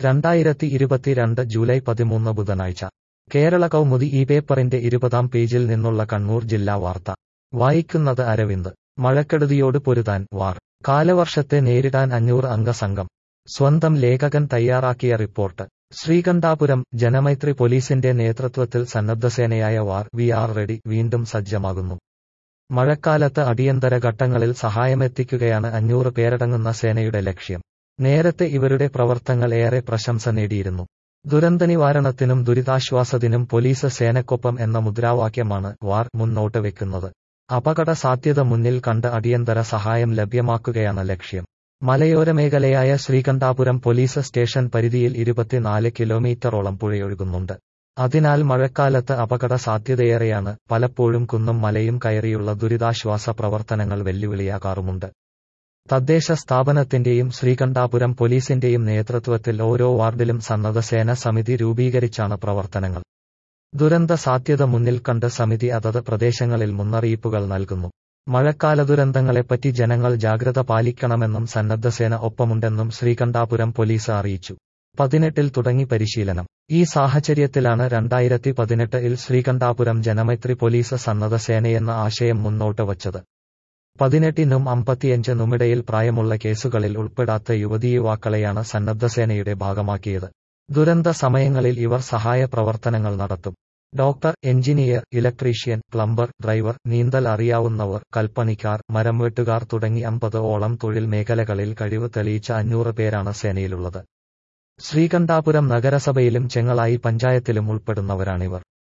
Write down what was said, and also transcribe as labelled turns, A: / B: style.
A: രണ്ടായിരത്തി ഇരുപത്തിരണ്ട് ജൂലൈ പതിമൂന്ന് ബുധനാഴ്ച കേരള കൗമുദി ഈ പേപ്പറിന്റെ ഇരുപതാം പേജിൽ നിന്നുള്ള കണ്ണൂർ ജില്ലാ വാർത്ത വായിക്കുന്നത് അരവിന്ദ് മഴക്കെടുതിയോട് പൊരുതാൻ വാർ കാലവർഷത്തെ നേരിടാൻ അഞ്ഞൂറ് അംഗ സംഘം സ്വന്തം ലേഖകൻ തയ്യാറാക്കിയ റിപ്പോർട്ട് ശ്രീകണ്ഠാപുരം ജനമൈത്രി പോലീസിന്റെ നേതൃത്വത്തിൽ സന്നദ്ധസേനയായ വാർ വി ആർ റെഡി വീണ്ടും സജ്ജമാകുന്നു മഴക്കാലത്ത് അടിയന്തര ഘട്ടങ്ങളിൽ സഹായമെത്തിക്കുകയാണ് അഞ്ഞൂറ് പേരടങ്ങുന്ന സേനയുടെ ലക്ഷ്യം നേരത്തെ ഇവരുടെ പ്രവർത്തനങ്ങൾ ഏറെ പ്രശംസ നേടിയിരുന്നു ദുരന്തനിവാരണത്തിനും ദുരിതാശ്വാസത്തിനും പോലീസ് സേനക്കൊപ്പം എന്ന മുദ്രാവാക്യമാണ് വാർ മുന്നോട്ട് വെക്കുന്നത് അപകട സാധ്യത മുന്നിൽ കണ്ട് അടിയന്തര സഹായം ലഭ്യമാക്കുകയാണ് ലക്ഷ്യം മലയോര മേഖലയായ ശ്രീകണ്ഠാപുരം പോലീസ് സ്റ്റേഷൻ പരിധിയിൽ ഇരുപത്തിനാല് കിലോമീറ്ററോളം പുഴയൊഴുകുന്നുണ്ട് അതിനാൽ മഴക്കാലത്ത് അപകട സാധ്യതയേറെയാണ് പലപ്പോഴും കുന്നും മലയും കയറിയുള്ള ദുരിതാശ്വാസ പ്രവർത്തനങ്ങൾ വെല്ലുവിളിയാകാറുമുണ്ട് തദ്ദേശ സ്ഥാപനത്തിന്റെയും ശ്രീകണ്ഠാപുരം പോലീസിന്റെയും നേതൃത്വത്തിൽ ഓരോ വാർഡിലും സന്നദ്ധസേന സമിതി രൂപീകരിച്ചാണ് പ്രവർത്തനങ്ങൾ ദുരന്ത സാധ്യത മുന്നിൽ കണ്ട് സമിതി അതത് പ്രദേശങ്ങളിൽ മുന്നറിയിപ്പുകൾ നൽകുന്നു മഴക്കാല ദുരന്തങ്ങളെപ്പറ്റി ജനങ്ങൾ ജാഗ്രത പാലിക്കണമെന്നും സന്നദ്ധസേന ഒപ്പമുണ്ടെന്നും ശ്രീകണ്ഠാപുരം പോലീസ് അറിയിച്ചു പതിനെട്ടിൽ തുടങ്ങി പരിശീലനം ഈ സാഹചര്യത്തിലാണ് രണ്ടായിരത്തി പതിനെട്ടിൽ ശ്രീകണ്ഠാപുരം ജനമൈത്രി പോലീസ് സന്നദ്ധ സേനയെന്ന ആശയം മുന്നോട്ട് വച്ചത് പതിനെട്ടിനും അമ്പത്തിയഞ്ചിനുമിടയിൽ പ്രായമുള്ള കേസുകളിൽ ഉൾപ്പെടാത്ത യുവതീയുവാക്കളെയാണ് സന്നദ്ധസേനയുടെ ഭാഗമാക്കിയത് ദുരന്ത സമയങ്ങളിൽ ഇവർ സഹായ പ്രവർത്തനങ്ങൾ നടത്തും doctor engineer electrician plumber driver നീന്തൽ അറിയാവുന്നവർ കൽപ്പണിക്കാർ മരംവെട്ടുകാർ തുടങ്ങി അമ്പത് ഓളം തൊഴിൽ മേഖലകളിൽ കഴിവ് തെളിയിച്ച അഞ്ഞൂറ് പേരാണ് സേനയിലുള്ളത് ശ്രീകണ്ഠാപുരം നഗരസഭയിലും ചെങ്ങളായി പഞ്ചായത്തിലും ഉൾപ്പെടുന്നവരാണിവർ